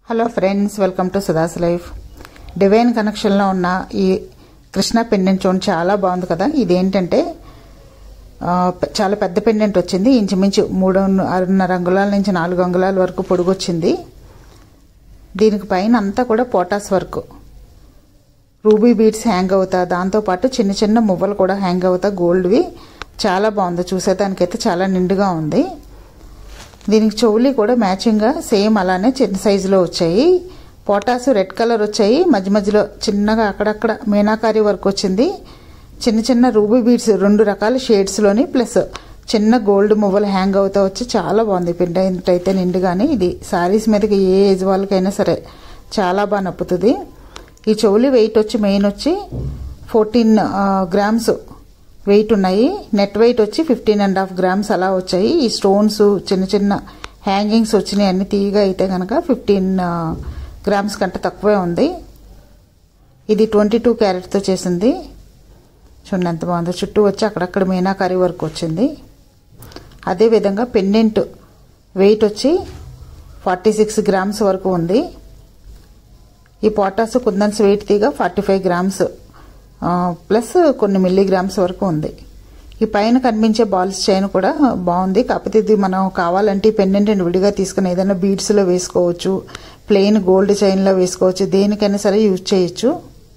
hello friends welcome to Sudha's life divine కనెక్షన్లో ఉన్న ఈ కృష్ణ పెండెంట్ చూడండి చాలా బాగుంది కదా ఇదేంటంటే ఆ, పె- చాలా పెద్ద పెండెంట్ వచ్చింది ఇంచుమించు మూడు ఆరున్నర అంగుళాల నుంచి నాలుగు అంగుళాల వరకు పొడుగు వచ్చింది దీనికి పైన అంతా కూడా పోటాస్ వర్క్ రూబీ బీడ్స్ హ్యాంగ్ అవుతా దాంతోపాటు చిన్న చిన్న మువ్వలు కూడా హ్యాంగ్ అవుతా గోల్డ్వి చాలా బాగుంది చూసేదానికైతే చాలా నిండుగా ఉంది దీనికి చెవులు కూడా మ్యాచింగ్గా సేమ్ అలానే చిన్న సైజులో వచ్చాయి పొటాసు రెడ్ కలర్ వచ్చాయి మధ్య మధ్యలో చిన్నగా అక్కడక్కడ మీనాకారి వర్క్ వచ్చింది చిన్న చిన్న రూబీ బీడ్స్ రెండు రకాల షేడ్స్లోని ప్లస్ చిన్న గోల్డ్ మువ్వలు హ్యాంగ్ అవుతా వచ్చి చాలా బాగుంది పిండి అయితే నిండుగానే ఇది శారీస్ మీదకి ఏ ఏజ్ వాళ్ళకైనా సరే చాలా బాగా నప్పుతుంది ఈ చెవులు వెయిట్ వచ్చి మెయిన్ వచ్చి ఫోర్టీన్ గ్రామ్స్ వెయిట్ ఉన్నాయి నెట్ వెయిట్ వచ్చి ఫిఫ్టీన్ అండ్ హాఫ్ గ్రామ్స్ అలా వచ్చాయి ఈ స్టోన్స్ చిన్న చిన్న హ్యాంగింగ్స్ వచ్చినాయి అన్ని తీయగా అయితే కనుక ఫిఫ్టీన్ గ్రామ్స్ కంటే తక్కువే ఉంది ఇది ట్వంటీ టూ క్యారెట్తో చేసింది చూడండి ఎంత బాగుందో చుట్టూ వచ్చి అక్కడక్కడ మీనాకారి వర్క్ వచ్చింది అదేవిధంగా పెండెంట్ వెయిట్ వచ్చి ఫార్టీ సిక్స్ గ్రామ్స్ వరకు ఉంది ఈ పొటాస్ కుందన్స్ వెయిట్ తీగ ఫార్టీ ఫైవ్ గ్రామ్స్ ఆ, ప్లస్ కొన్ని మిల్లీగ్రామ్స్ వరకు ఉంది ఈ పైన కనిపించే బాల్స్ చైన్ కూడా బాగుంది కాకపోతే ఇది మనం కావాలంటే ఈ పెండెంట్ విడిగా తీసుకుని ఏదైనా బీడ్స్లో వేసుకోవచ్చు ప్లెయిన్ గోల్డ్ చైన్లో వేసుకోవచ్చు దేనికైనా సరే యూజ్ చేయొచ్చు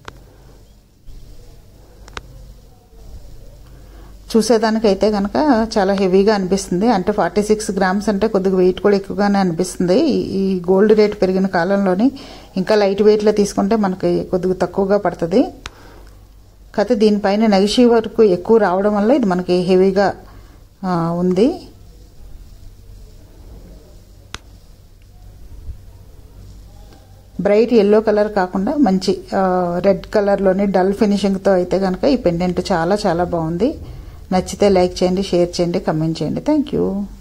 చూసేదానికైతే కనుక చాలా హెవీగా అనిపిస్తుంది అంటే ఫార్టీ సిక్స్ గ్రామ్స్ అంటే కొద్దిగా వెయిట్ కూడా ఎక్కువగానే అనిపిస్తుంది ఈ- ఈ గోల్డ్ రేట్ పెరిగిన కాలంలోని ఇంకా లైట్ వెయిట్లో తీసుకుంటే మనకి కొద్దిగా తక్కువగా పడుతుంది కాకపోతే దీనిపైన నగిషి వరకు ఎక్కువ రావడం వల్ల ఇది మనకి హెవీగా ఆ, ఉంది బ్రైట్ ఎల్లో కలర్ కాకుండా మంచి ఆ, రెడ్ కలర్లోని డల్ ఫినిషింగ్తో అయితే కనుక ఈ పెండెంట్ చాలా చాలా బాగుంది నచ్చితే లైక్ చేయండి షేర్ చేయండి కమెంట్ చేయండి థ్యాంక్ యూ